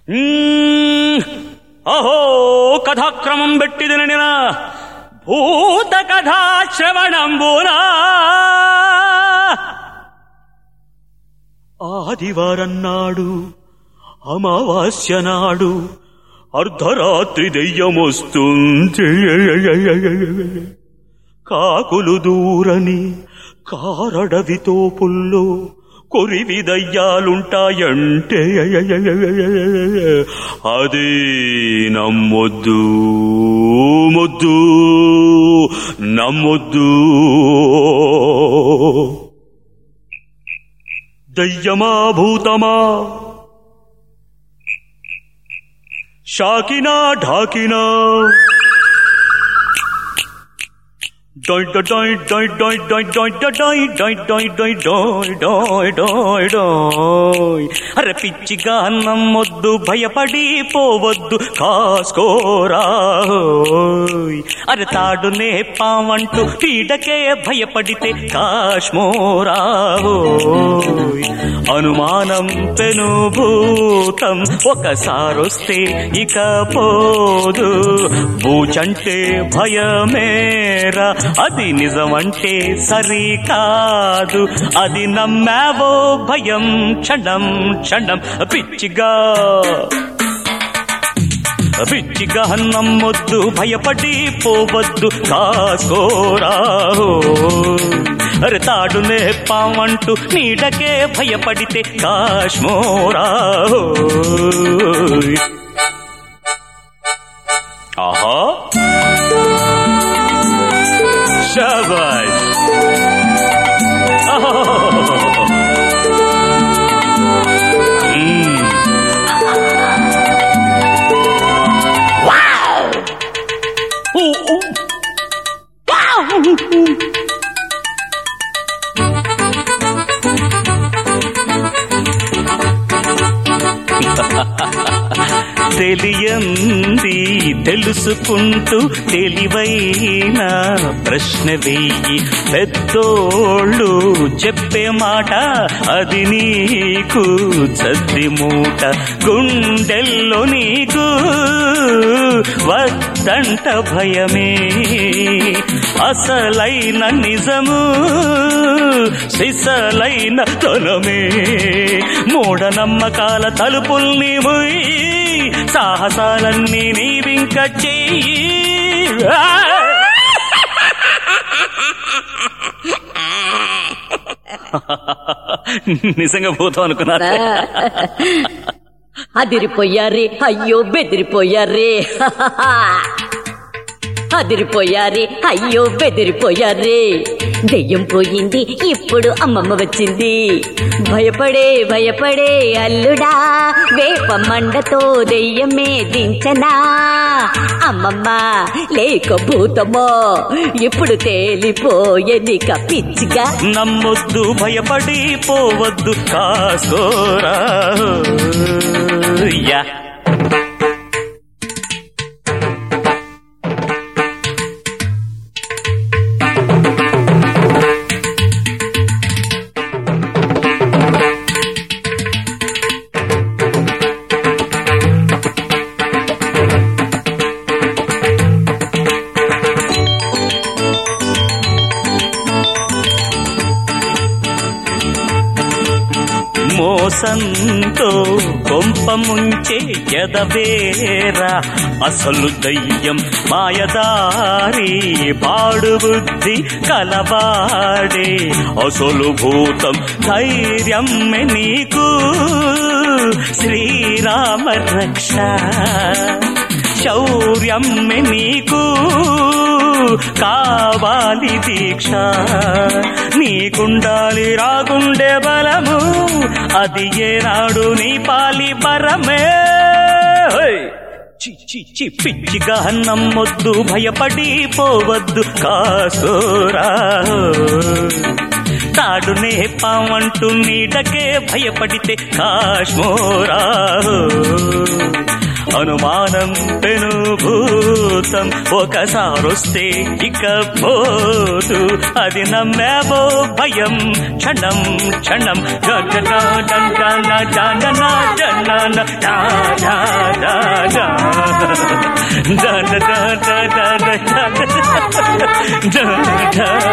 మ్మ్. అహో కథాక్రమం పెట్టిదననిన భూత కథా శ్రవణంబునా ఆదివారన్నాడు అమావాస్య నాడు అర్ధరాత్రి దెయ్యమొస్తుంది కాకులు దూరని కారడవితో పుల్లో కొరివి దయ్యాలుంటాయంటే అది నమ్మొద్దు మొద్దు నమ్మొద్దు దయ్యమా భూతమా షాకినా ఢాకినా డోయ్ డోయ్ డోయ్ డోయ్ డోయ్ డోయ్ డోయ్ డోయ్ డోయ్ డోయ్ డోయ్ డోయ్ డోయ్ డోయ్ అరే పిచ్చిగా నమ్మొద్దు భయపడి పోవద్దు కాసుకోరాయ్ అరే తాడునే పావంటూ పీడకే భయపడితే కాశ్మోరావోయ్ అనుమానం పెను భూతం ఒకసారొస్తే ఇక పోదు బూచంటే భయమేరా అది నిజమంటే సరి కాదు అది నమ్మావో భయం క్షణం క్షణం పిచ్చిగా పిచ్చిగా నమ్మొద్దు భయపడి పోవద్దు కాసుకోరాహో అరే తాడునే పావంటూ నీడకే భయపడితే కాశ్మోరాహో ఆహా శాబాష్ ఆహా. మ్మ్. ఊ, ఊ. తెలియంది తెలుసుకుంటూ తెలివైన ప్రశ్న వెయ్యి పెద్దోళ్ళు చెప్పే మాట అది నీకు చద్ది మూట గుండెల్లో నీకు వద్దంట భయమే అసలైన నిజము సిసలైన తనమే మూఢనమ్మకాల తలుపుల్ని మూయి సాహసాలన్నీ నీవింక చెయ్యి నిజంగా పోతాం అనుకున్నారా అదిరిపోయారే అయ్యో బెదిరిపోయారే అదిరిపోయారే అయ్యో బెదిరిపోయారే దెయ్యం పోయింది ఇప్పుడు అమ్మమ్మ వచ్చింది భయపడే భయపడే అల్లుడా వేప మండతో దెయ్యమే దించనా అమ్మమ్మ లేక భూతమో ఇప్పుడు తేలిపోయేది పిచ్చిగా నమ్మొద్దు భయపడి పోవద్దు కాసుకోరా యా మోసంతో కొంప ముంచే ఎదవేరా అసలు దయ్యం మాయదారి పాడు బుద్ధి కలవాడే అసలు భూతం ధైర్యం నీకు శ్రీరామ రక్ష శౌర్యం నీకు కావాలి దీక్ష నీకుండాలి రాగుండే బలము అది ఏనాడు నీ పాలి పరమే హోయ్! చి చి చి పిచ్చిగా నమ్మొద్దు భయపడి పోవద్దు కాసోరా తాడునే పావంటూ నీడకే భయపడితే కాశ్మోరా అనుమానం పెనుభూతం ఒకసారొస్తే ఇక పోదు అది నమ్మేవో భయం క్షణం క్షణం జన జన జన జన జన జన